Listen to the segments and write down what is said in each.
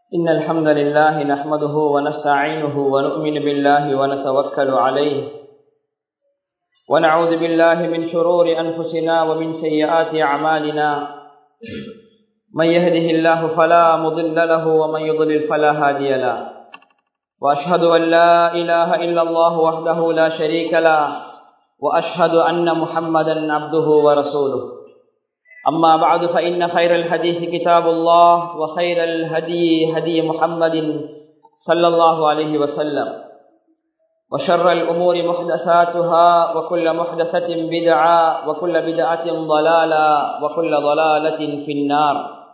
إن الحمد لله نحمده ونستعينه ونؤمن بالله ونتوكل عليه ونعوذ بالله من شرور أنفسنا ومن سيئات أعمالنا من يهده الله فلا مضل له ومن يضلل فلا هادي له وأشهد أن لا إله إلا الله وحده لا شريك له وأشهد أن محمدا عبده ورسوله أما بعد فإن خير الحديث كتاب الله وخير الهدي هدي محمد صلى الله عليه وسلم وشر الأمور محدثاتها وكل محدثة بدعة وكل بدعة ضلالة وكل ضلالة في النار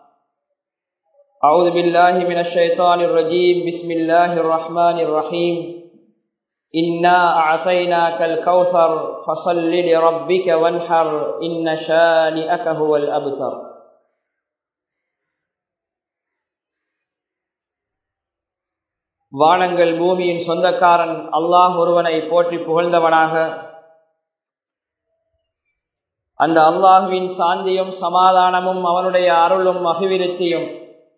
أعوذ بالله من الشيطان الرجيم بسم الله الرحمن الرحيم إنا أعطيناك الكوثر فصل لربك وانحر إن شانئك هو الأبتر வானங்கள் பூமியின் சொந்தக்காரன் அல்லாஹ் ஒருவனை போற்றி புகழ்ந்தவனாக அந்த அல்லாஹுவின் சாந்தியும் சமாதானமும் அவனுடைய அருளும் அபிவிருத்தியும்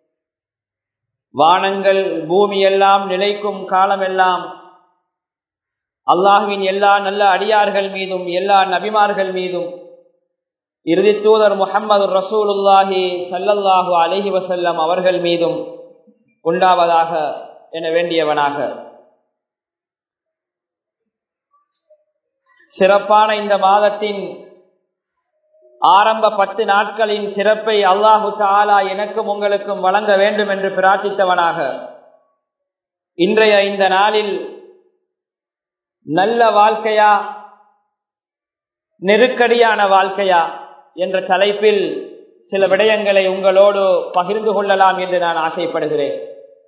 வானங்கள் பூமியெல்லாம் நிலைக்கும் காலமெல்லாம் அல்லாஹுவின் எல்லா நல்ல அடியார்கள் மீதும் எல்லா நபிமார்கள் மீதும் இறுதி தூதர் முகமது ரசூலுல்லாஹி சல்லல்லாஹு அலஹி வசல்லம் அவர்கள் மீதும் உண்டாவதாக என வேண்டியவனாக சிறப்பான இந்த மாதத்தின் ஆரம்ப பத்து நாட்களின் சிறப்பை அல்லாஹு தாலா எனக்கும் உங்களுக்கும் வழங்க வேண்டும் என்று பிரார்த்தித்தவனாக இன்றைய இந்த நாளில் நல்ல வாழ்க்கையா நெருக்கடியான வாழ்க்கையா என்ற தலைப்பில் சில விடயங்களை உங்களோடு பகிர்ந்து கொள்ளலாம் என்று நான் ஆசைப்படுகிறேன்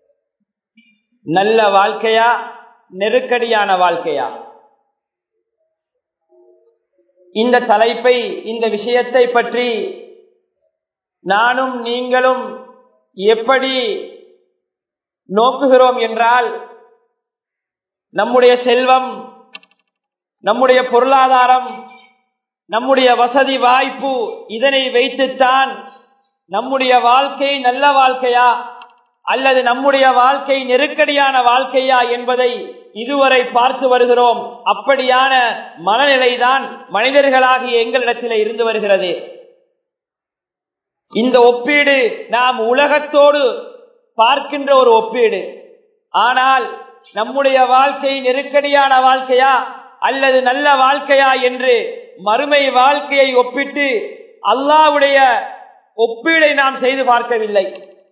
நல்ல வாழ்க்கையா நெருக்கடியான வாழ்க்கையா இந்த தலைப்பை இந்த விஷயத்தை பற்றி நானும் நீங்களும் எப்படி நோக்குகிறோம் என்றால் நம்முடைய செல்வம் நம்முடைய பொருளாதாரம் நம்முடைய வசதி வாய்ப்பு இதனை வைத்துத்தான் நம்முடைய வாழ்க்கை நல்ல வாழ்க்கையா அல்லது நம்முடைய வாழ்க்கை நெருக்கடியான வாழ்க்கையா என்பதை இதுவரை பார்த்து வருகிறோம் அப்படியான மனநிலைதான் மனிதர்களாகிய எங்களிடத்தில் இருந்து வருகிறது இந்த ஒப்பீடு நாம் உலகத்தோடு பார்க்கின்ற ஒரு ஒப்பீடு ஆனால் நம்முடைய வாழ்க்கை நெருக்கடியான வாழ்க்கையா அல்லது நல்ல வாழ்க்கையா என்று மறுமை வாழ்க்கையை ஒப்பிட்டு அல்லாவுடைய ஒப்பீடை நாம் செய்து பார்க்கவில்லை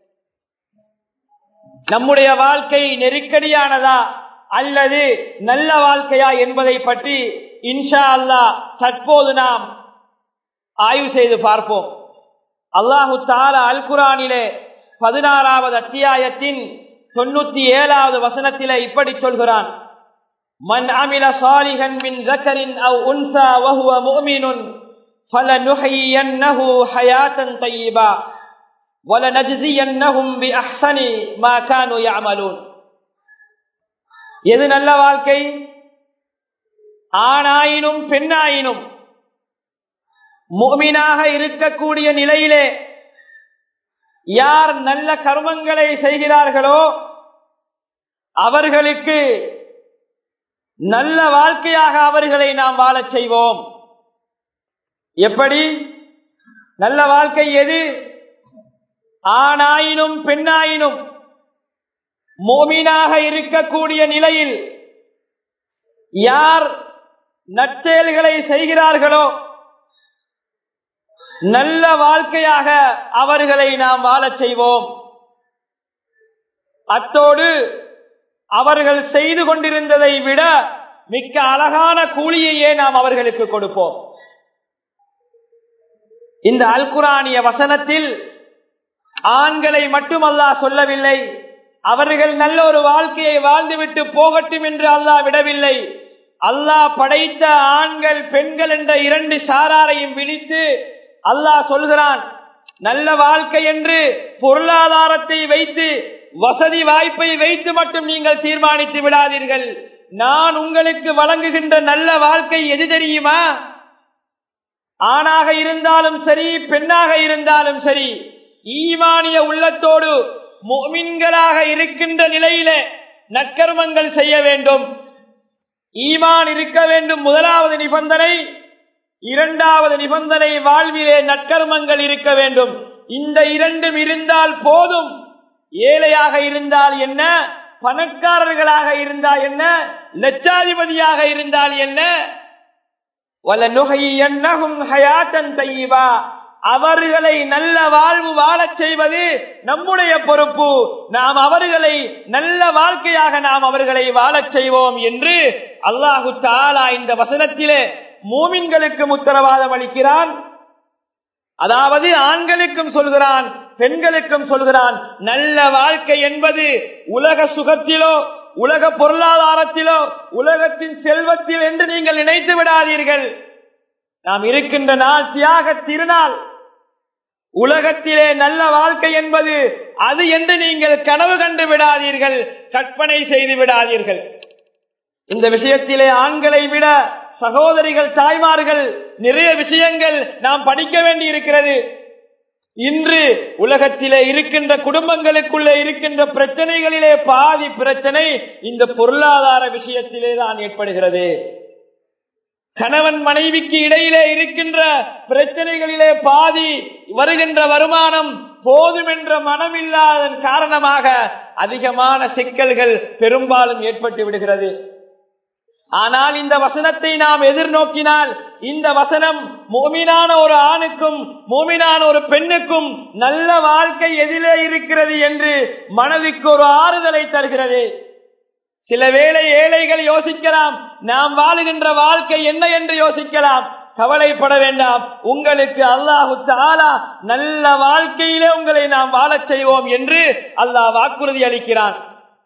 நம்முடைய வாழ்க்கை நெருக்கடியானதா அல்லது நல்ல வாழ்க்கையா என்பதை பற்றி இன்ஷா அல்லா தற்போது நாம் ஆய்வு செய்து பார்ப்போம் அல்லாஹு தாலா அல் குரானிலே பதினாறாவது அத்தியாயத்தின் தொண்ணூத்தி ஏழாவது வசனத்திலே இப்படி சொல்கிறான் மன் அமில சாலிகன் மின் ஜக்கரின் அவ் உன்சா வஹுவ முஃமினுன் فلنحيينه حياة طيبة ولنجزينهم بأحسن ما كانوا يعملون எது நல்ல வாழ்க்கை ஆணாயினும் பெண்ணாயினும் முகமீனாக இருக்கக்கூடிய நிலையிலே யார் நல்ல கர்மங்களை செய்கிறார்களோ அவர்களுக்கு நல்ல வாழ்க்கையாக அவர்களை நாம் வாழச் செய்வோம் எப்படி நல்ல வாழ்க்கை எது ஆணாயினும் பெண்ணாயினும் மோமீனாக இருக்கக்கூடிய நிலையில் யார் நற்செயல்களை செய்கிறார்களோ நல்ல வாழ்க்கையாக அவர்களை நாம் வாழச் செய்வோம் அத்தோடு அவர்கள் செய்து கொண்டிருந்ததை விட மிக்க அழகான கூலியையே நாம் அவர்களுக்கு கொடுப்போம் இந்த அல்குரானிய வசனத்தில் ஆண்களை மட்டுமல்லா சொல்லவில்லை அவர்கள் நல்ல ஒரு வாழ்க்கையை வாழ்ந்துவிட்டு போகட்டும் என்று அல்லாஹ் விடவில்லை அல்லாஹ் படைத்த ஆண்கள் பெண்கள் என்ற இரண்டு சாராரையும் விழித்து அல்லாஹ் சொல்கிறான் நல்ல வாழ்க்கை என்று பொருளாதாரத்தை வைத்து வசதி வாய்ப்பை வைத்து மட்டும் நீங்கள் தீர்மானித்து விடாதீர்கள் நான் உங்களுக்கு வழங்குகின்ற நல்ல வாழ்க்கை எது தெரியுமா ஆணாக இருந்தாலும் சரி பெண்ணாக இருந்தாலும் சரி ஈமானிய உள்ளத்தோடு முஃமின்களாக இருக்கின்ற நிலையிலே நற்கர்மங்கள் செய்ய வேண்டும் ஈமான் இருக்க வேண்டும் முதலாவது நிபந்தனை இரண்டாவது நிபந்தனை வாழ்விலே நற்கர்மங்கள் இருக்க வேண்டும் இந்த இரண்டும் இருந்தால் போதும் ஏழையாக இருந்தால் என்ன பணக்காரர்களாக இருந்தால் என்ன லட்சாதிபதியாக இருந்தால் என்ன வலனுகையன்னஹும் ஹயாத்தன் தையிபா அவர்களை நல்ல வாழ்வு வாழச் செய்வது நம்முடைய பொறுப்பு நாம் அவர்களை நல்ல வாழ்க்கையாக நாம் அவர்களை வாழச் செய்வோம் என்று அல்லாஹு தாலா இந்த வசனத்திலே மூமின்களுக்கு உத்தரவாதம் அளிக்கிறான் அதாவது ஆண்களுக்கும் சொல்கிறான் பெண்களுக்கும் சொல்கிறான் நல்ல வாழ்க்கை என்பது உலக சுகத்திலோ உலக பொருளாதாரத்திலோ உலகத்தின் செல்வத்தில் என்று நீங்கள் நினைத்து விடாதீர்கள் நாம் இருக்கின்ற நாள் தியாக திருநாள் உலகத்திலே நல்ல வாழ்க்கை என்பது அது என்று நீங்கள் கனவு கண்டு விடாதீர்கள் கற்பனை செய்து விடாதீர்கள் இந்த விஷயத்திலே ஆண்களை விட சகோதரிகள் தாய்மார்கள் நிறைய விஷயங்கள் நாம் படிக்க வேண்டி இருக்கிறது இன்று உலகத்திலே இருக்கின்ற குடும்பங்களுக்குள்ளே இருக்கின்ற பிரச்சனைகளிலே பாதி பிரச்சனை இந்த பொருளாதார விஷயத்திலே தான் ஏற்படுகிறது கணவன் மனைவிக்கு இடையிலே இருக்கின்ற பிரச்சனைகளிலே பாதி வருகின்ற வருமானம் போதும் என்ற மனமில்லாதன் காரணமாக அதிகமான சிக்கல்கள் பெரும்பாலும் ஏற்பட்டு விடுகிறது ஆனால் இந்த வசனத்தை நாம் எதிர்நோக்கினால் இந்த வசனம் மூமினான ஒரு ஆணுக்கும் மூமினான ஒரு பெண்ணுக்கும் நல்ல வாழ்க்கை எதிலே இருக்கிறது என்று மனதுக்கு ஒரு ஆறுதலை தருகிறது சில வேளை ஏழைகள் யோசிக்கலாம் நாம் வாழுகின்ற வாழ்க்கை என்ன என்று யோசிக்கலாம் கவலைப்பட வேண்டாம் உங்களுக்கு அல்லாஹு தாலா நல்ல வாழ்க்கையிலே உங்களை நாம் வாழச் செய்வோம் என்று அல்லாஹ் வாக்குறுதி அளிக்கிறான்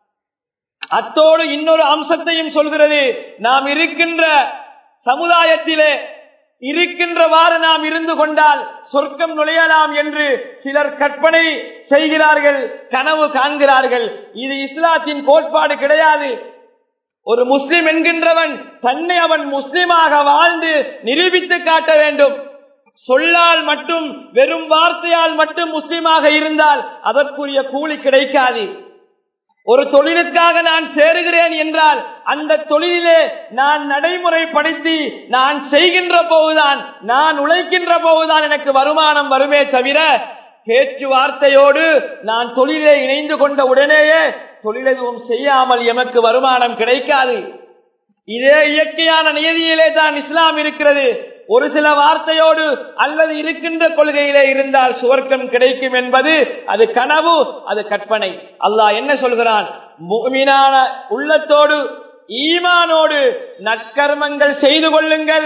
அத்தோடு இன்னொரு அம்சத்தையும் சொல்கிறது நாம் இருக்கின்ற சமுதாயத்திலே இருக்கின்றவாறு நாம் இருந்து கொண்டால் சொர்க்கம் நுழையலாம் என்று சிலர் கற்பனை செய்கிறார்கள் கனவு காண்கிறார்கள் இது இஸ்லாத்தின் கோட்பாடு கிடையாது ஒரு முஸ்லிம் என்கின்றவன் தன்னை அவன் முஸ்லிமாக வாழ்ந்து நிரூபித்து காட்ட வேண்டும் சொல்லால் மட்டும் வெறும் வார்த்தையால் மட்டும் முஸ்லிமாக இருந்தால் அதற்குரிய கூலி கிடைக்காது ஒரு தொழிலுக்காக நான் சேருகிறேன் என்றால் அந்த தொழிலிலே நான் நடைமுறைப்படுத்தி நான் செய்கின்ற போதுதான் நான் உழைக்கின்ற போதுதான் எனக்கு வருமானம் வருமே தவிர பேச்சுவார்த்தையோடு நான் தொழிலை இணைந்து கொண்ட உடனேயே தொழிலெதுவும் செய்யாமல் எமக்கு வருமானம் கிடைக்காது இதே இயற்கையான நியதியிலே தான் இஸ்லாம் இருக்கிறது ஒரு சில வார்த்தையோடு அல்லது இருக்கின்ற கொள்கையிலே இருந்தால் சுவர்க்கம் கிடைக்கும் என்பது அது கனவு அது கற்பனை அல்லாஹ் என்ன சொல்கிறான் முஃமினான உள்ளத்தோடு ஈமானோடு நற்கர்மங்கள் செய்து கொள்ளுங்கள்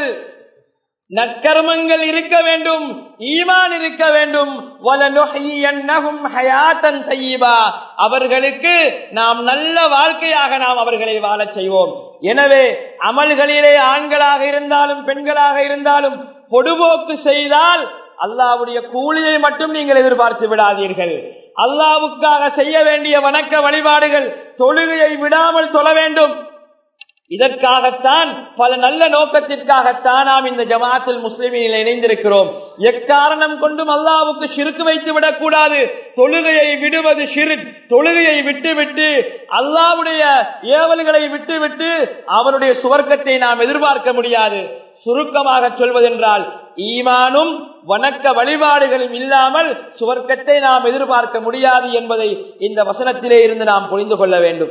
நற்கர்மங்கள் இருக்க வேண்டும் ஈமான் இருக்க வேண்டும் வலனுஹ்யியன்னஹும் ஹயாத்தன் தய்யிபா அவர்களுக்கு நாம் நல்ல வாழ்க்கையாக நாம் அவர்களை வாழச் செய்வோம் எனவே அமல்களிலே ஆண்களாக இருந்தாலும் பெண்களாக இருந்தாலும் பொடுபோக்கு செய்தால் அல்லாவுடைய கூலியை மட்டும் நீங்கள் எதிர்பார்த்து விடாதீர்கள் அல்லாவுக்காக செய்ய வேண்டிய வணக்க வழிபாடுகள் தொழுகையை விடாமல் தொழ வேண்டும் இதற்காகத்தான் பல நல்ல நோக்கத்திற்காகத்தான் நாம் இந்த ஜமாத்தில் முஸ்லிமில் இணைந்திருக்கிறோம் எக்காரணம் கொண்டும் அல்லாவுக்கு சிறுக்கு வைத்து விடக்கூடாது தொழுகையை விடுவது சிறு தொழுகையை விட்டு விட்டு அல்லாவுடைய ஏவல்களை விட்டு விட்டு அவருடைய சுவர்க்கத்தை நாம் எதிர்பார்க்க முடியாது சுருக்கமாக சொல்வதென்றால் ஈமானும் வணக்க வழிபாடுகளும் இல்லாமல் சுவர்க்கத்தை நாம் எதிர்பார்க்க முடியாது என்பதை இந்த வசனத்திலே இருந்து நாம் புரிந்து கொள்ள வேண்டும்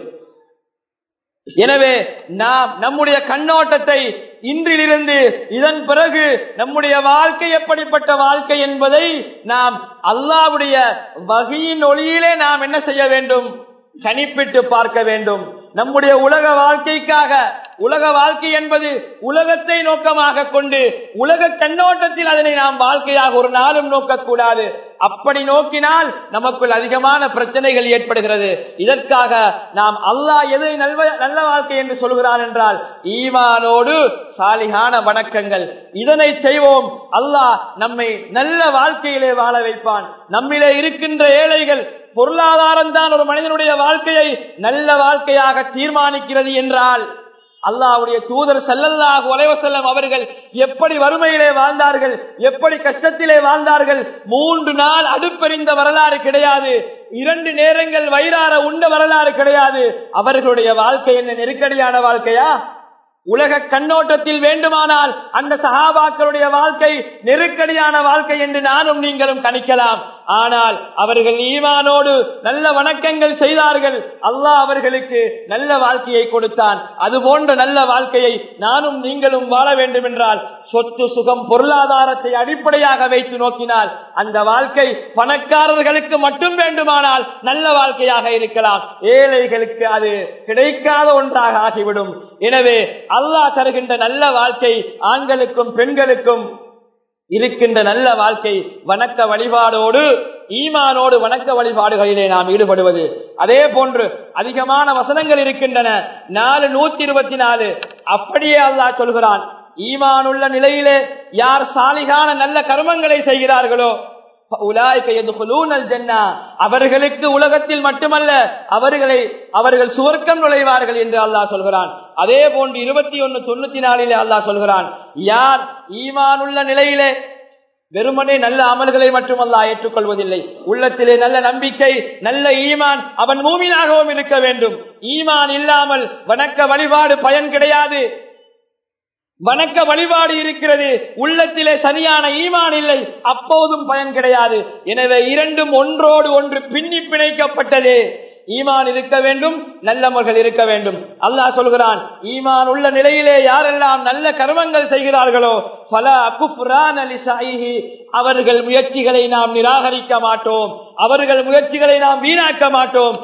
எனவே நாம் நம்முடைய கண்ணோட்டத்தை இன்றிலிருந்து இதன் பிறகு நம்முடைய வாழ்க்கை எப்படிப்பட்ட வாழ்க்கை என்பதை நாம் அல்லாவுடைய வகையின் ஒளியிலே நாம் என்ன செய்ய வேண்டும் கணிப்பிட்டு பார்க்க வேண்டும் நம்முடைய உலக வாழ்க்கைக்காக உலக வாழ்க்கை என்பது உலகத்தை நோக்கமாக கொண்டு உலக கண்ணோட்டத்தில் அதனை நாம் வாழ்க்கையாக ஒரு நாளும் நோக்கக்கூடாது அப்படி நோக்கினால் நமக்குள் அதிகமான பிரச்சனைகள் ஏற்படுகிறது இதற்காக நாம் அல்லாஹ் எதை நல்ல நல்ல வாழ்க்கை என்று சொல்கிறான் என்றால் ஈமானோடு சாலிகான வணக்கங்கள் இதனை செய்வோம் அல்லாஹ் நம்மை நல்ல வாழ்க்கையிலே வாழ வைப்பான் நம்மிலே இருக்கின்ற ஏழைகள் பொருளாதாரம் தான் ஒரு மனிதனுடைய வாழ்க்கையை நல்ல வாழ்க்கையாக தீர்மானிக்கிறது என்றால் அல்லாஹ்வுடைய தூதர் ஸல்லல்லாஹு அலைஹி வஸல்லம் அவர்கள் எப்படி வறுமையிலே வாழ்ந்தார்கள் எப்படி கஷ்டத்திலே வாழ்ந்தார்கள் மூன்று நாள் அடுப்பெறிந்த வரலாறு கிடையாது இரண்டு நேரங்கள் வயிறார உண்ட வரலாறு கிடையாது அவர்களுடைய வாழ்க்கை என்ன நெருக்கடியான வாழ்க்கையா உலக கண்ணோட்டத்தில் வேண்டுமானால் அந்த சஹாபாக்களுடைய வாழ்க்கை நெருக்கடியான வாழ்க்கை என்று நானும் நீங்களும் கணிக்கலாம் ஆனால் அவர்கள் ஈமானோடு நல்ல வணக்கங்கள் செய்தார்கள் அல்லாஹ் அவர்களுக்கு நல்ல வாழ்க்கையை கொடுத்தான் அது போன்ற நல்ல வாழ்க்கையை நானும் நீங்களும் வாழ வேண்டும் என்றால் சொத்து சுகம் பொருளாதாரத்தை அடிப்படையாக வைத்து நோக்கினால் அந்த வாழ்க்கை பணக்காரர்களுக்கு மட்டும் வேண்டுமானால் நல்ல வாழ்க்கையாக இருக்கலாம் ஏழைகளுக்கு அது கிடைக்காத ஒன்றாக ஆகிவிடும் எனவே அல்லாஹ் தருகின்ற நல்ல வாழ்க்கை ஆண்களுக்கும் பெண்களுக்கும் இருக்கின்ற நல்ல வாழ்க்கை வணக்க வழிபாடோடு ஈமானோடு வணக்க வழிபாடுகளிலே நாம் ஈடுபடுவது அதே போன்று அதிகமான வசனங்கள் இருக்கின்றன நாலு நூத்தி இருபத்தி நாலு அப்படியே அல்லாஹ் சொல்கிறான் ஈமானுள்ள நிலையிலே யார் சாலிகான நல்ல கர்மங்களை செய்கிறார்களோ அவர்களுக்கு உலகத்தில் மட்டுமல்ல அவர்களை அவர்கள் சுவர்க்கம் நுழைவார்கள் என்று அல்லாஹ் சொல்கிறான் அதே போன்று இருபத்தி ஒன்னு தொண்ணூத்தி நாலிலே அல்லாஹ் சொல்கிறான் யார் ஈமானுள்ள நிலையிலே வெறுமனே நல்ல அமல்களை மட்டும் அல்லாஹ் ஏற்றுக்கொள்வதில்லை உள்ளத்திலே நல்ல நம்பிக்கை நல்ல ஈமான் அவன் மூமினாகவும் இருக்க வேண்டும் ஈமான் இல்லாமல் வணக்க வழிபாடு பயன் கிடையாது வணக்க வழிபாடு இருக்கிறது உள்ளத்திலே சரியான ஈமான் இல்லை அப்போதும் பயன் கிடையாது எனவே இரண்டும் ஒன்றோடு ஒன்று பின்னி பிணைக்கப்பட்டது ஈமான் இருக்க வேண்டும் நல்லவர்கள் இருக்க வேண்டும் அல்லாஹ் சொல்கிறான் ஈமான் உள்ள நிலையிலே யாரெல்லாம் நல்ல கர்மங்கள் செய்கிறார்களோ பல அகுப்ரான் அலி சாயிஹி அவர்கள் முயற்சிகளை நாம் நிராகரிக்க மாட்டோம் அவர்கள் முயற்சிகளை நாம் வீணாக்க மாட்டோம்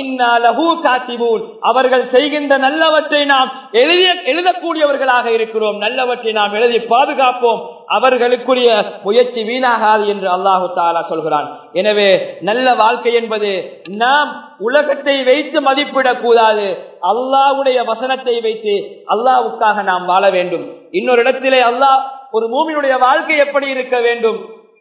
அவர்கள் செய்கின்ற நல்லவற்றை நாம் எழுதிய எழுதக்கூடியவர்களாக இருக்கிறோம் நல்லவற்றை நாம் எழுதி பாதுகாப்போம் அவர்களுக்குரிய முயற்சி வீணாகாது என்று அல்லாஹு தாலா சொல்கிறான் எனவே நல்ல வாழ்க்கை என்பது நாம் உலகத்தை வைத்து மதிப்பிடக் கூடாது அல்லாவுடைய வசனத்தை வைத்து அல்லாவுக்காக நாம் வாழ வேண்டும் இன்னொரு இடத்திலே அல்லாஹ் ஒரு மூமியினுடைய வாழ்க்கை எப்படி இருக்க வேண்டும்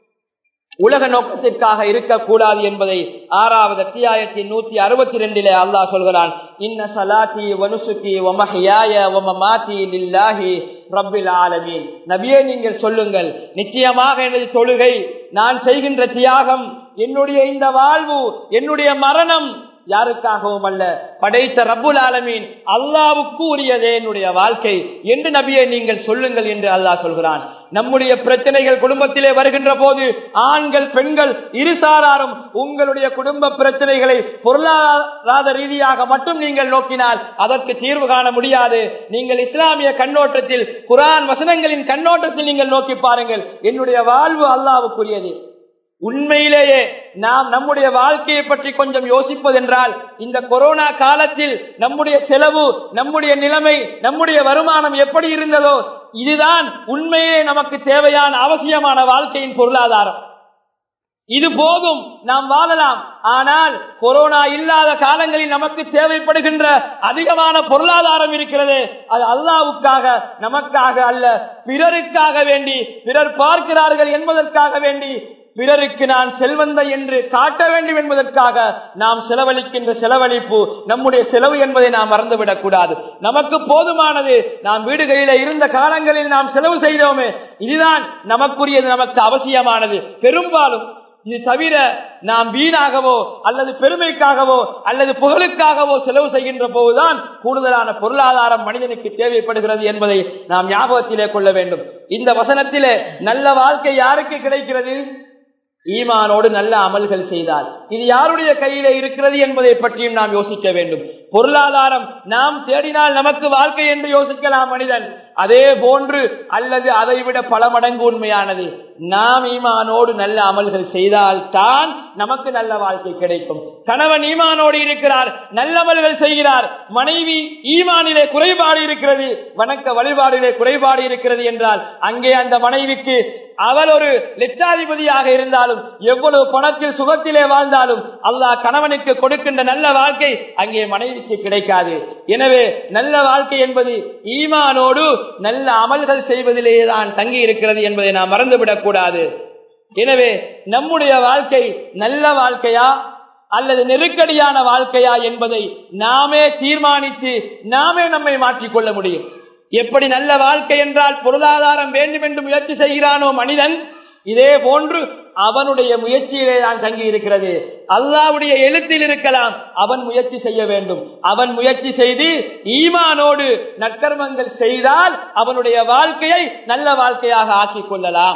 உலக நோக்கத்திற்காக இருக்கக்கூடாது என்பதை ஆறாவது அத்தியாயத்தின் நூத்தி அறுபத்தி ரெண்டிலே அல்லாஹ் சொல்கிறான் இன்ன சலாத்தி வனுசுக்கி ஒமஹியாய ஒமமாத்தி லில்லாஹி ரப்பில் ஆலமீன் நபியே நீங்கள் சொல்லுங்கள் நிச்சயமாக எனது தொழுகை நான் செய்கின்ற தியாகம் என்னுடைய இந்த வாழ்வு என்னுடைய மரணம் யாருக்காகவும் அல்ல படைத்த ரப்புல் ஆலமீன் அல்லாவுக்கு உரியதே என்னுடைய வாழ்க்கை என்று நபியை நீங்கள் சொல்லுங்கள் என்று அல்லாஹ் சொல்கிறான் நம்முடைய பிரச்சனைகள் குடும்பத்திலே வருகின்ற போது ஆண்கள் பெண்கள் இருசாராரும் உங்களுடைய குடும்ப பிரச்சனைகளை பொருளாதார ரீதியாக மட்டும் நீங்கள் நோக்கினால் அதற்கு தீர்வு காண முடியாது நீங்கள் இஸ்லாமிய கண்ணோட்டத்தில் குரான் வசனங்களின் கண்ணோட்டத்தில் நீங்கள் நோக்கி பாருங்கள் என்னுடைய வாழ்வு அல்லாவுக்குரியது உண்மையிலேயே நாம் நம்முடைய வாழ்க்கையை பற்றி கொஞ்சம் யோசிப்பதென்றால் இந்த கொரோனா காலத்தில் நம்முடைய செலவு நம்முடைய நிலைமை நம்முடைய வருமானம் எப்படி இருந்ததோ இதுதான் உண்மையே நமக்கு தேவையான அவசியமான வாழ்க்கையின் பொருளாதாரம் இது போதும் நாம் வாழலாம் ஆனால் கொரோனா இல்லாத காலங்களில் நமக்கு தேவைப்படுகின்ற அதிகமான பொருளாதாரம் இருக்கிறது அது அல்லாவுக்காக நமக்காக அல்ல பிறருக்காக வேண்டி பிறர் பார்க்கிறார்கள் என்பதற்காக வேண்டி பிறருக்கு நான் செல்வந்த என்று காட்ட வேண்டும் என்பதற்காக நாம் செலவழிக்கின்ற செலவழிப்பு நம்முடைய செலவு என்பதை நாம் மறந்துவிடக் கூடாது நமக்கு போதுமானது நாம் வீடுகளில இருந்த காலங்களில் நாம் செலவு செய்தோமே இதுதான் நமக்குரியது நமக்கு அவசியமானது பெரும்பாலும் இது தவிர நாம் வீணாகவோ அல்லது பெருமைக்காகவோ அல்லது புகழுக்காகவோ செலவு செய்கின்ற போதுதான் கூடுதலான பொருளாதாரம் மனிதனுக்கு தேவைப்படுகிறது என்பதை நாம் ஞாபகத்திலே கொள்ள வேண்டும் இந்த வசனத்திலே நல்ல வாழ்க்கை யாருக்கு கிடைக்கிறது ஈமானோடு நல்ல அமல்கள் செய்தால் இது யாருடைய கையிலே இருக்கிறது என்பதை பற்றியும் நாம் யோசிக்க வேண்டும் பொருளாதாரம் நாம் தேடினால் நமக்கு வாழ்க்கை என்று யோசிக்கலாம் மனிதன் அதே போன்று அல்லது அதை விட பல மடங்கு உண்மையானது நாம் ஈமானோடு நல்ல அமல்கள் செய்தால் தான் நமக்கு நல்ல வாழ்க்கை கிடைக்கும் கணவன் ஈமானோடு இருக்கிறார் நல்லமல்கள் செய்கிறார் மனைவி ஈமானிலே குறைபாடு இருக்கிறது வணக்க வழிபாடிலே குறைபாடு இருக்கிறது என்றால் அங்கே அந்த மனைவிக்கு அவள் ஒரு லட்சாதிபதியாக இருந்தாலும் எவ்வளவு பணத்தில் சுகத்திலே வாழ்ந்தாலும் அல்லாஹ் கணவனுக்கு கொடுக்கின்ற நல்ல வாழ்க்கை அங்கே மனைவிக்கு கிடைக்காது எனவே நல்ல வாழ்க்கை என்பது ஈமானோடு நல்ல அமல்கள் செய்வதிலேயே தான் தங்கி இருக்கிறது என்பதை நாம் மறந்துவிடக் கூடாது எனவே நம்முடைய வாழ்க்கை நல்ல வாழ்க்கையா அல்லது நெருக்கடியான வாழ்க்கையா என்பதை நாமே தீர்மானித்து நாமே நம்மை மாற்றிக்கொள்ள முடியும் எப்படி நல்ல வாழ்க்கை என்றால் பொருளாதாரம் வேண்டும் என்று முயற்சி செய்கிறானோ மனிதன் இதே போன்று அவனுடைய முயற்சியிலே தான் தங்கி இருக்கிறது அல்லாவுடைய எழுத்தில் இருக்கலாம் அவன் முயற்சி செய்ய வேண்டும் அவன் முயற்சி செய்து ஈமானோடு நற்கர்மங்கள் செய்தால் அவனுடைய வாழ்க்கையை நல்ல வாழ்க்கையாக ஆக்கிக் கொள்ளலாம்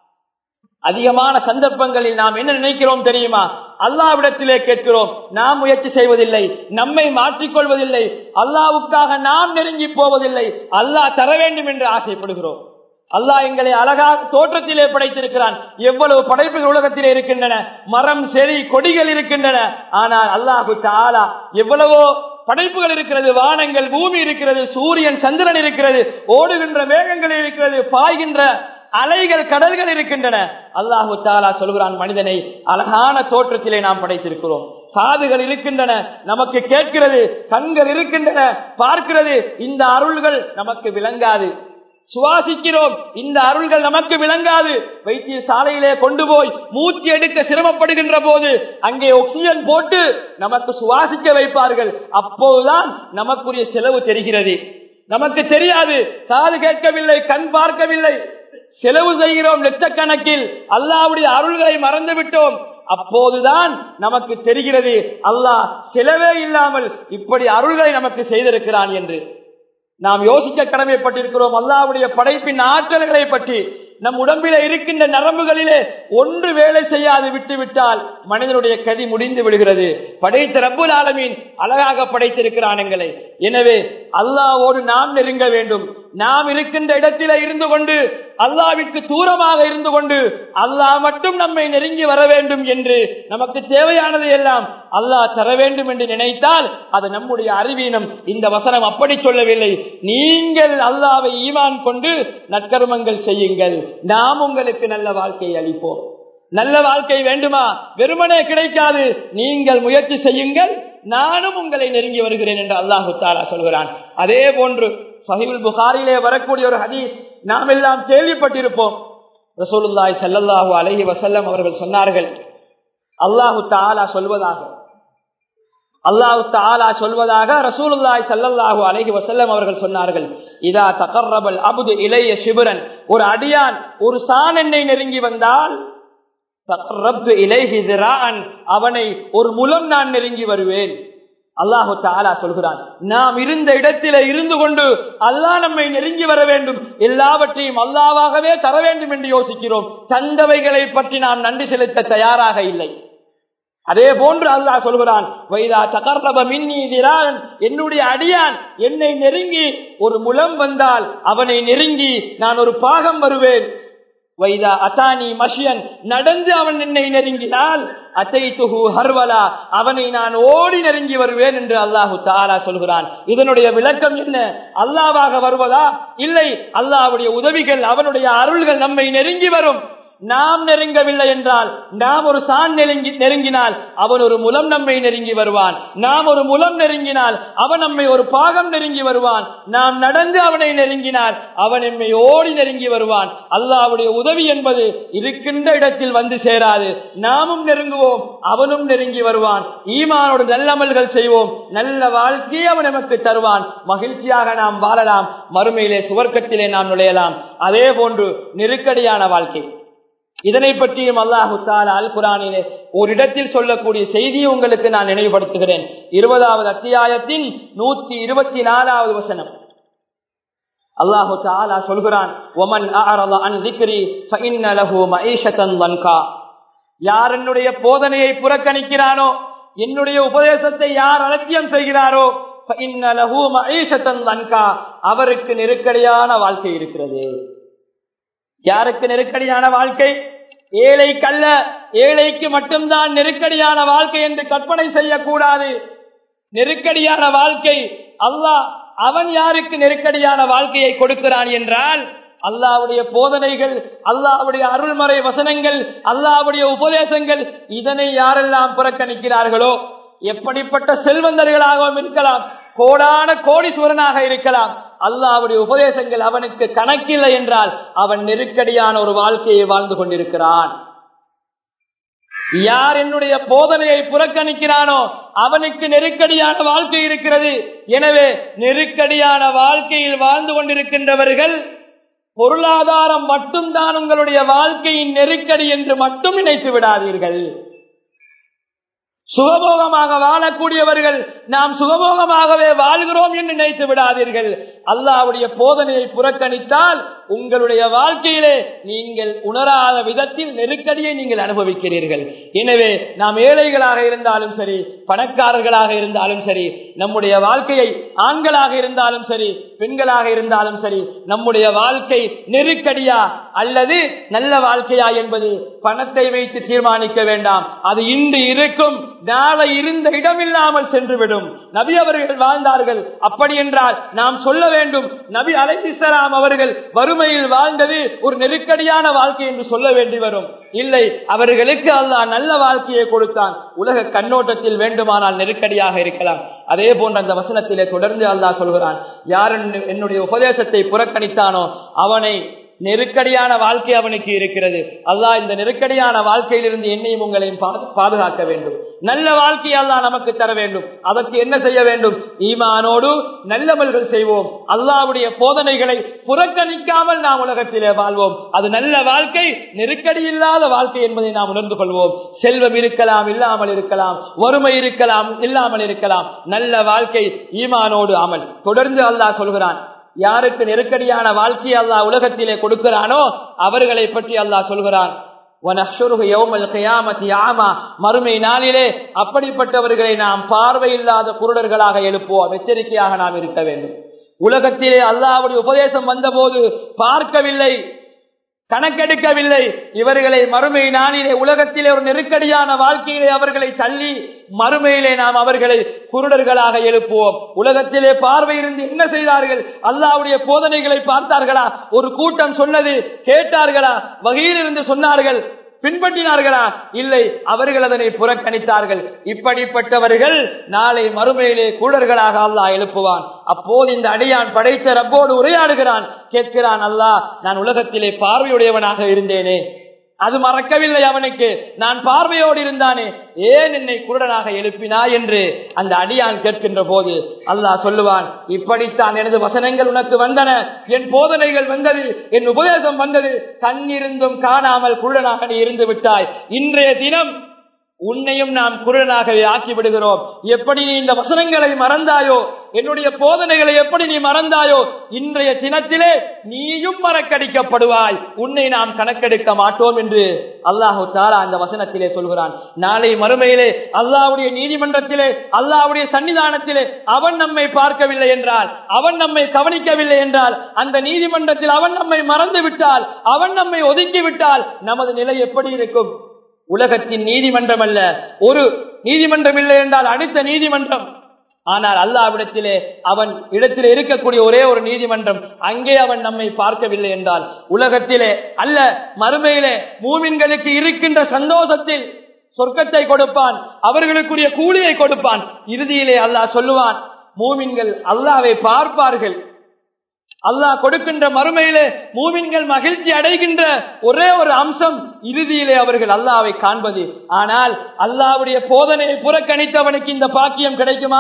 அதிகமான சந்தர்ப்பங்களில் நாம் என்ன நினைக்கிறோம் தெரியுமா அல்லாவிடத்திலே கேட்கிறோம் நாம் முயற்சி செய்வதில்லை நம்மை மாற்றிக்கொள்வதில்லை அல்லாவுக்காக நாம் நெருங்கி போவதில்லை அல்லாஹ் தர வேண்டும் என்று ஆசைப்படுகிறோம் அல்லாஹ் எங்களை அழகாக தோற்றத்திலே படைத்திருக்கிறான் எவ்வளவு படைப்புகள் உலகத்திலே இருக்கின்றன மரம் செடி கொடிகள் இருக்கின்றன ஆனால் அல்லாஹு தாலா எவ்வளவோ படைப்புகள் இருக்கிறது வானங்கள் பூமி இருக்கிறது சூரியன் சந்திரன் இருக்கிறது ஓடுகின்ற மேகங்கள் இருக்கிறது பாய்கின்ற அலைகள் கடல்கள் இருக்கின்றன அல்லாஹு தாலா சொல்கிறான் மனிதனை அழகான தோற்றத்திலே நாம் படைத்திருக்கிறோம் காதுகள் இருக்கின்றன நமக்கு கேட்கிறது கண்கள் இருக்கின்றன பார்க்கிறது இந்த அருள்கள் நமக்கு விளங்காது சுவாசிக்கிறோம் இந்த அருள்கள் நமக்கு விளங்காது வைத்திய சாலையிலே கொண்டு போய் மூச்சு எடுக்க சிரமப்படுகின்ற போது அங்கே ஆக்சிஜன் போட்டு நமக்கு சுவாசிக்க வைப்பார்கள் அப்போதுதான் நமக்குரிய செலவு தெரிகிறது நமக்கு தெரியாது காது கேட்கவில்லை கண் பார்க்கவில்லை செலவு செய்கிறோம் லட்சக்கணக்கில் அல்லாவுடைய அருள்களை மறந்து விட்டோம் அப்போதுதான் நமக்கு தெரிகிறது அல்லாஹ் செலவே இல்லாமல் இப்படி அருள்களை நமக்கு செய்திருக்கிறான் என்று நாம் யோசிக்க கடமைப்பட்டிருக்கிறோம் அல்லாவுடைய படைப்பின் ஆற்றல்களை பற்றி நம் உடம்பில இருக்கின்ற நரம்புகளிலே ஒன்று வேலை செய்யாது விட்டு விட்டால் மனிதனுடைய கதி முடிந்து விடுகிறது படைத்த ரப்புல் ஆலமீன் அழகாக படைத்திருக்கிறான் எங்களை எனவே அல்லாவோடு நாம் நெருங்க வேண்டும் நாம் இருக்கின்ற இடத்தில இருந்து கொண்டு அல்லாவிற்கு தூரமாக இருந்து கொண்டு அல்லாஹ் மட்டும் நம்மை நெருங்கி வர வேண்டும் என்று நமக்கு தேவையானதை எல்லாம் அல்லாஹ் தர வேண்டும் என்று நினைத்தால் அது நம்முடைய அறிவீனம் இந்த வசனம் அப்படி சொல்லவில்லை நீங்கள் அல்லாவை ஈவான் கொண்டு நற்கர்மங்கள் செய்யுங்கள் நாம் உங்களுக்கு நல்ல வாழ்க்கையை அளிப்போம் நல்ல வாழ்க்கை வேண்டுமா வெறுமனே கிடைக்காது நீங்கள் முயற்சி செய்யுங்கள் நானும் உங்களை நெருங்கி வருகிறேன் என்று அல்லாஹு தாலா சொல்கிறான் அதே போன்று சஹிபுல் புகாரிலே வரக்கூடிய ஒரு ஹதீஸ் நாம் எல்லாம் கேள்விப்பட்டிருப்போம் ரசூலுல்லாய் சல்லல்லாஹு அலஹி வசல்லம் அவர்கள் சொன்னார்கள் அல்லாஹு தாலா சொல்வதாக அல்லாஹு தாலா சொல்வதாக ரசூலுல்லாய் சல்லல்லாஹு அலஹி வசல்லம் அவர்கள் சொன்னார்கள் இதா தகர்ரபல் அபுது இளைய சிபுரன் ஒரு அடியான் ஒரு சாணெண்ணை நெருங்கி வந்தால் அவனை ஒரு முலம் நான் நெருங்கி வருவேன் அல்லாஹு தாலா சொல்கிறான் நாம் இருந்த இடத்தில இருந்து கொண்டு அல்லாஹ் நம்மை நெருங்கி வர வேண்டும் எல்லாவற்றையும் அல்லாவாகவே தர வேண்டும் என்று யோசிக்கிறோம் தந்தவைகளை பற்றி நாம் நன்றி செலுத்த தயாராக இல்லை அதே போன்று அல்லாஹ் சொல்கிறான் வைதா தகர்லப மின்னிதிரான் என்னுடைய அடியான் என்னை நெருங்கி ஒரு முலம் வந்தால் அவனை நெருங்கி நான் ஒரு பாகம் வருவேன் வைதா அத்தானி மஷியன் நடந்து அவன் என்னை நெருங்கினால் அத்தை துகு ஹர்வலா அவனை நான் ஓடி நெருங்கி வருவேன் என்று அல்லாஹு தாரா சொல்கிறான் இதனுடைய விளக்கம் என்ன அல்லாவாக வருவதா இல்லை அல்லாவுடைய உதவிகள் அவனுடைய அருள்கள் நம்மை நெருங்கி வரும் நாம் நெருங்கவில்லை என்றால் நாம் ஒரு சான் நெருங்கி நெருங்கினால் அவன் ஒரு முலம் நம்மை நெருங்கி வருவான் நாம் ஒரு முலம் நெருங்கினால் அவன் நம்மை ஒரு பாகம் நெருங்கி வருவான் நாம் நடந்து அவனை நெருங்கினால் அவன் நம்மை ஓடி நெருங்கி வருவான் அல்லாவுடைய உதவி என்பது இருக்கின்ற இடத்தில் வந்து சேராது நாமும் நெருங்குவோம் அவனும் நெருங்கி வருவான் ஈமானோடு நல்லமல்கள் செய்வோம் நல்ல வாழ்க்கையை அவன் நமக்கு தருவான் மகிழ்ச்சியாக நாம் வாழலாம் மறுமையிலே சுவர்க்கத்திலே நாம் நுழையலாம் அதே போன்று நெருக்கடியான வாழ்க்கை இதனை பற்றியும் அல்லாஹு தாலா அல் குரானிலே ஒரு இடத்தில் சொல்லக்கூடிய செய்தியை உங்களுக்கு நான் நினைவுபடுத்துகிறேன் இருபதாவது அத்தியாயத்தின் நூத்தி இருபத்தி நாலாவது வசனம் அல்லாஹு தாலா சொல்கிறான் ஒமன் அன் திக்ரி ஃபஇன்ன லஹு மஈஷத்தன் வன்கா யார் என்னுடைய போதனையை புறக்கணிக்கிறானோ என்னுடைய உபதேசத்தை யார் அலட்சியம் செய்கிறாரோ ஃபஇன்ன லஹு மஈஷத்தன் வன்கா அவருக்கு நெருக்கடியான வாழ்க்கை இருக்கிறது யாருக்கு நெருக்கடியான வாழ்க்கை ஏழை கல்ல ஏழைக்கு மட்டும்தான் நெருக்கடியான வாழ்க்கை என்று கற்பனை செய்யக்கூடாது நெருக்கடியான வாழ்க்கை அல்லாஹ் அவன் யாருக்கு நெருக்கடியான வாழ்க்கையை கொடுக்கிறான் என்றால் அல்லாவுடைய போதனைகள் அல்லாவுடைய அருள்மறை வசனங்கள் அல்லாவுடைய உபதேசங்கள் இதனை யாரெல்லாம் புறக்கணிக்கிறார்களோ எப்படிப்பட்ட செல்வந்தர்களாகவும் இருக்கலாம் கோடான கோடீஸ்வரனாக இருக்கலாம் அல்லாவுடைய உபதேசங்கள் அவனுக்கு கணக்கில்லை என்றால் அவன் நெருக்கடியான ஒரு வாழ்க்கையை வாழ்ந்து கொண்டிருக்கிறான் யார் என்னுடைய போதனையை புறக்கணிக்கிறானோ அவனுக்கு நெருக்கடியான வாழ்க்கை இருக்கிறது எனவே நெருக்கடியான வாழ்க்கையில் வாழ்ந்து கொண்டிருக்கின்றவர்கள் பொருளாதாரம் மட்டும்தான் உங்களுடைய வாழ்க்கையின் நெருக்கடி என்று மட்டும் நினைத்து விடாதீர்கள் சுகபோகமாக வாழக்கூடியவர்கள் நாம் சுகபோகமாகவே வாழ்கிறோம் என்று நினைத்து விடாதீர்கள் அல்லாவுடைய போதனையை புறக்கணித்தால் உங்களுடைய வாழ்க்கையிலே நீங்கள் உணராத விதத்தில் நெருக்கடியை நீங்கள் அனுபவிக்கிறீர்கள் எனவே நாம் ஏழைகளாக இருந்தாலும் சரி பணக்காரர்களாக இருந்தாலும் சரி நம்முடைய வாழ்க்கையை ஆண்களாக இருந்தாலும் சரி பெண்களாக இருந்தாலும் சரி நம்முடைய வாழ்க்கை நெருக்கடியா அல்லது நல்ல வாழ்க்கையா என்பது பணத்தை வைத்து தீர்மானிக்க வேண்டாம் அது இன்று இருக்கும் நாளை இருந்த இடமில்லாமல் சென்றுவிடும் நபி அவர்கள் வாழ்ந்தார்கள் அப்படி என்றால் நாம் சொல்ல வேண்டும் நபி அலைஹிஸ்ஸலாம் அவர்கள் வறுமையில் வாழ்ந்தது ஒரு நெருக்கடியான வாழ்க்கை என்று சொல்ல வேண்டி வரும் இல்லை அவர்களுக்கு அல்லாஹ் நல்ல வாழ்க்கையை கொடுத்தான் உலக கண்ணோட்டத்தில் வேண்டுமானால் நெருக்கடியாக இருக்கலாம் அதே போன்ற அந்த வசனத்திலே தொடர்ந்து அல்லாஹ் சொல்கிறான் யார் என்னுடைய உபதேசத்தை புறக்கணித்தானோ அவனை நெருக்கடியான வாழ்க்கை அவனுக்கு இருக்கிறது அல்லாஹ் இந்த நெருக்கடியான வாழ்க்கையிலிருந்து என்னையும் உங்களையும் பாது- பாதுகாக்க வேண்டும் நல்ல வாழ்க்கையை அல்லாஹ் நமக்கு தர வேண்டும் அதற்கு என்ன செய்ய வேண்டும் ஈமானோடு நல்லவர்கள் செய்வோம் அல்லாஹ்வுடைய போதனைகளை புறக்கணிக்காமல் நாம் உலகத்திலே வாழ்வோம் அது நல்ல வாழ்க்கை நெருக்கடி இல்லாத வாழ்க்கை என்பதை நாம் உணர்ந்து கொள்வோம் செல்வம் இருக்கலாம் இல்லாமல் இருக்கலாம் வறுமை இருக்கலாம் இல்லாமல் இருக்கலாம் நல்ல வாழ்க்கை ஈமானோடு அமல் தொடர்ந்து அல்லாஹ் சொல்கிறான் யாருக்கு நெருக்கடியான வாழ்க்கையை அல்லாஹ் உலகத்திலே கொடுக்கிறானோ அவர்களை பற்றி அல்லாஹ் சொல்கிறான் وَنَحْشُرُهُ يَوْمَ الْقِيَامَةِ أَعْمَى மறுமை நாளிலே அப்படிப்பட்டவர்களை நாம் பார்வையில்லாத குருடர்களாக எழுப்புவோம் எச்சரிக்கையாக நாம் இருக்க வேண்டும் உலகத்திலே அல்லாஹ்வுடைய உபதேசம் வந்தபோது பார்க்கவில்லை கணக்கெடுக்கவில்லை இவர்களை மறுமை நாளிலே உலகத்திலே ஒரு நெருக்கடியான வாழ்க்கையிலே அவர்களை தள்ளி மறுமையிலே நாம் அவர்களை குருடர்களாக எழுப்புவோம் உலகத்திலே பார்வை இருந்து என்ன செய்தார்கள் அல்லாவுடைய போதனைகளை பார்த்தார்களா ஒரு கூட்டம் சொன்னது கேட்டார்களா வகையிலிருந்து சொன்னார்கள் பின்பற்றினார்களா இல்லை அவர்கள் அதனை புறக்கணித்தார்கள் இப்படிப்பட்டவர்கள் நாளை மறுமையிலே கூடர்களாக அல்லாஹ் எழுப்புவான் அப்போது இந்த அடியான் படைத்த ரப்போடு உரையாடுகிறான் கேட்கிறான் அல்லாஹ் நான் உலகத்திலே பார்வையுடையவனாக இருந்தேனே அது மறக்கவில்லை அவனுக்கு நான் பார்வையோடு இருந்தானே ஏன் என்னை குருடனாக எழுப்பினாய் என்று அந்த அடியான் கேட்கின்ற போது அல்லாஹ் சொல்லுவான் இப்படித்தான் எனது வசனங்கள் உனக்கு வந்தன என் போதனைகள் வந்தது என் உபதேசம் வந்தது கண்ணிருந்தும் காணாமல் குருடனாக நீ இருந்து விட்டாய் இன்றைய தினம் உன்னையும் நாம் குருடனாகவே ஆக்கி விடுகிறோம் எப்படி நீ இந்த வசனங்களை மறந்தாயோ என்னுடைய போதனைகளை எப்படி நீ மறந்தாயோ இன்றைய தினத்திலே நீயும் மறக்கடிக்கப்படுவாய் உன்னை நாம் கணக்கெடுக்க மாட்டோம் என்று அல்லாஹு தாலா அந்த வசனத்திலே சொல்கிறான் நாளை மறுமையிலே அல்லாஹ்வுடைய நீதிமன்றத்திலே அல்லாஹ்வுடைய சன்னிதானத்திலே அவன் நம்மை பார்க்கவில்லை என்றால் அவன் நம்மை கவனிக்கவில்லை என்றால் அந்த நீதிமன்றத்தில் அவன் நம்மை மறந்து விட்டால் அவன் நம்மை ஒதுக்கி விட்டால் நமது நிலை எப்படி இருக்கும் உலகத்தின் நீதிமன்றம் அல்ல ஒரு நீதிமன்றம் இல்லை என்றால் அடுத்த நீதிமன்றம் ஆனால் அல்லாவிடத்திலே அவன் இடத்திலே இருக்கக்கூடிய ஒரே ஒரு நீதிமன்றம் அங்கே அவன் நம்மை பார்க்கவில்லை என்றால் உலகத்திலே அல்ல மறுமையிலே மூமின்களுக்கு இருக்கின்ற சந்தோஷத்தில் சொர்க்கத்தை கொடுப்பான் அவர்களுக்குரிய கூலியை கொடுப்பான் இறுதியிலே அல்லாஹ் சொல்லுவான் மூமின்கள் அல்லாவை பார்ப்பார்கள் அல்லாஹ் கொடுக்கின்ற மறுமையிலே மூமின்கள் மகிழ்ச்சி அடைகின்ற ஒரே ஒரு அம்சம் இறுதியிலே அவர்கள் அல்லாவை காண்பது ஆனால் அல்லாவுடைய போதனையை புறக்கணித்தவனுக்கு இந்த பாக்கியம் கிடைக்குமா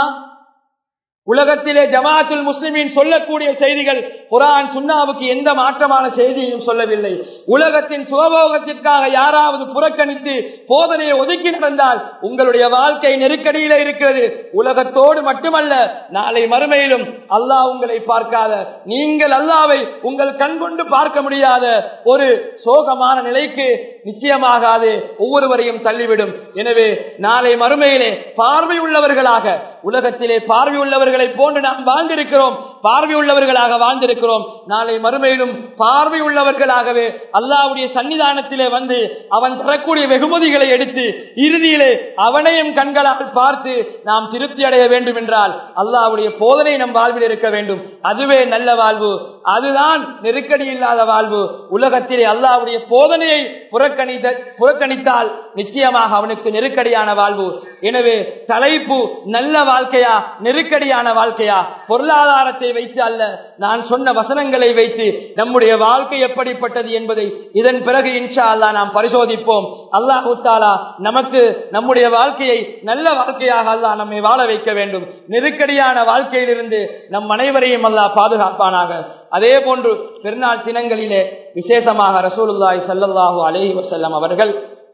உலகத்திலே ஜமாத்துல் முஸ்லிமின் சொல்லக்கூடிய செய்திகள் குரான் சுன்னாவுக்கு எந்த மாற்றமான செய்தியையும் சொல்லவில்லை உலகத்தின் சுகபோகத்திற்காக யாராவது புறக்கணித்து போதனையை ஒதுக்கி நடந்தால் உங்களுடைய வாழ்க்கை நெருக்கடியில இருக்கிறது உலகத்தோடு மட்டுமல்ல நாளை மறுமையிலும் அல்லாஹ் உங்களை பார்க்காத நீங்கள் அல்லாவை உங்கள் கண் கொண்டு பார்க்க முடியாத ஒரு சோகமான நிலைக்கு நிச்சயமாக அது ஒவ்வொருவரையும் தள்ளிவிடும் எனவே நாளை மறுமையிலே பார்வை உள்ளவர்களாக உலகத்திலே பார்வை உள்ளவர்களை போன்று நாம் வாழ்ந்திருக்கிறோம் பார்வை உள்ளவர்களாக வாழ்ந்திருக்கிறோம் நாளை மறுமையிலும் பார்வை உள்ளவர்களாகவே அல்லாவுடைய சன்னிதானத்திலே வந்து அவன் தரக்கூடிய வெகுமதிகளை எடுத்து இறுதியிலே அவனையும் கண்களால் பார்த்து நாம் திருப்தி அடைய வேண்டும் என்றால் அல்லாவுடைய போதனை நம் வாழ்வில் இருக்க வேண்டும் அதுவே நல்ல வாழ்வு அதுதான் நெருக்கடி இல்லாத வாழ்வு உலகத்திலே அல்லாவுடைய போதனையை புறக்கணித்த புறக்கணித்தால் நிச்சயமாக அவனுக்கு நெருக்கடியான வாழ்வு எனவே தலைப்பு நல்ல வாழ்க்கையா நெருக்கடியான வாழ்க்கையா பொருளாதாரத்தை வைத்து அல்ல நான் சொன்ன வசனங்களை வைத்து நம்முடைய வாழ்க்கை எப்படிப்பட்டது என்பதை இதன் பிறகு இன்ஷா அல்லா நாம் பரிசோதிப்போம் அல்லாஹு தாலா நமக்கு நம்முடைய வாழ்க்கையை நல்ல வாழ்க்கையாக அல்லாஹ் நம்மை வாழ வைக்க வேண்டும் நெருக்கடியான வாழ்க்கையிலிருந்து நம் அனைவரையும் அல்லாஹ் பாதுகாப்பானாக அதே போன்று பெருநாள் தினங்களிலே விசேஷமாக ரசூலுல்லாய் சல்லல்லாஹு அலைஹி வசல்லம் அவர்கள்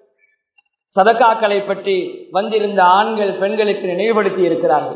சதக்காக்களை பற்றி வந்திருந்த ஆண்கள் பெண்களுக்கு நினைவுபடுத்தி இருக்கிறார்கள்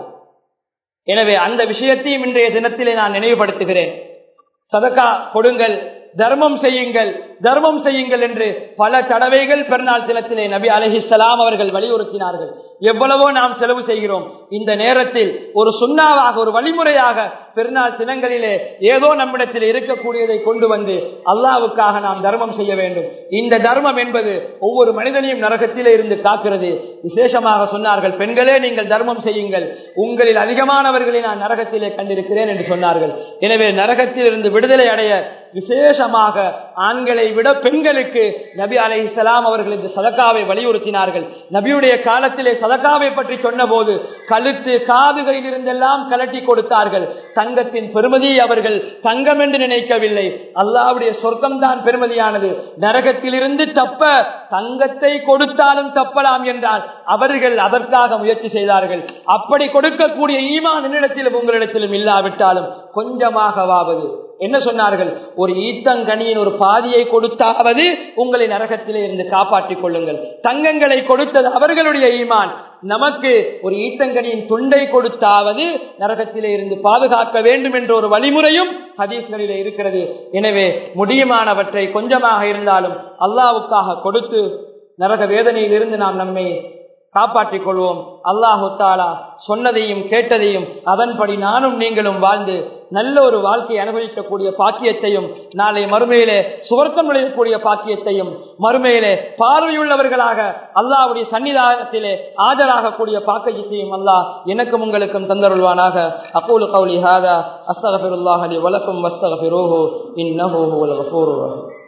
எனவே அந்த விஷயத்தையும் இன்றைய தினத்திலே நான் நினைவுபடுத்துகிறேன் சதக்கா கொடுங்கள் தர்மம் செய்யுங்கள் தர்மம் செய்யுங்கள் என்று பல தடவைகள் பெருநாள் தினத்திலே நபி அலஹிசலாம் அவர்கள் வலியுறுத்தினார்கள் எவ்வளவோ நாம் செலவு செய்கிறோம் இந்த நேரத்தில் ஒரு சுண்ணாவாக ஒரு வழிமுறையாக பெருநாள் தினங்களிலே ஏதோ நம்மிடத்தில் இருக்கக்கூடியதை கொண்டு வந்து அல்லாவுக்காக நாம் தர்மம் செய்ய வேண்டும் இந்த தர்மம் என்பது ஒவ்வொரு மனிதனையும் நரகத்திலே இருந்து காக்கிறது விசேஷமாக சொன்னார்கள் பெண்களே நீங்கள் தர்மம் செய்யுங்கள் உங்களில் அதிகமானவர்களை நான் நரகத்திலே கண்டிருக்கிறேன் என்று சொன்னார்கள் எனவே நரகத்தில் இருந்து விடுதலை அடைய விசேஷமாக ஆண்களை விட பெண்களுக்கு நபி அலை இஸ்லாம் அவர்கள் இந்த சதக்காவை வலியுறுத்தினார்கள் நபியுடைய காலத்திலே சதக்காவை பற்றி சொன்ன போது கழுத்து காதுகளில் இருந்தெல்லாம் கலட்டி கொடுத்தார்கள் தங்கத்தின் பெருமதியை அவர்கள் தங்கம் என்று நினைக்கவில்லை அல்லாவுடைய சொர்க்கம் தான் பெருமதியானது நரகத்திலிருந்து தப்ப தங்கத்தை கொடுத்தாலும் தப்பலாம் என்றால் அவர்கள் அதற்காக முயற்சி செய்தார்கள் அப்படி கொடுக்கக்கூடிய ஈமான் என்னிடத்திலும் உங்களிடத்திலும் இல்லாவிட்டாலும் கொஞ்சமாகவாவது என்ன சொன்னார்கள் ஒரு ஈத்தங்கனியின் ஒரு பாதியை கொடுத்தாவது உங்களை நரகத்திலே இருந்து காப்பாற்றிக் கொள்ளுங்கள் தங்கங்களை கொடுத்தது அவர்களுடைய ஈமான் நமக்கு ஒரு ஈத்தங்கனியின் துண்டை கொடுத்தாவது நரகத்திலே இருந்து பாதுகாக்க வேண்டும் என்ற ஒரு வழிமுறையும் ஹதீஸ்களிலே இருக்கிறது எனவே முடியுமானவற்றை கொஞ்சமாக இருந்தாலும் அல்லாவுக்காக கொடுத்து நரக வேதனையில் இருந்து நாம் நம்மை காப்பாற்றிக் கொள்வோம் அல்லாஹு தாலா சொன்னதையும் கேட்டதையும் அதன்படி நானும் நீங்களும் வாழ்ந்து நல்ல ஒரு வாழ்க்கையை அனுபவிக்கக்கூடிய பாக்கியத்தையும் நாளை மறுமையிலே சுவர்க்கம் நுழையக்கூடிய பாக்கியத்தையும் மறுமையிலே பார்வையுள்ளவர்களாக அல்லாவுடைய சன்னிதானத்திலே ஆஜராகக்கூடிய பாக்கியத்தையும் அல்லாஹ் எனக்கும் உங்களுக்கும் தந்தருள்வானாக அக்கூலு கவுலி ஹாதா அஸ்தகபிருல்லாஹலி வலக்கும் வஸ்தகபிரோஹோ இன்னஹோ வல் கஃபூர்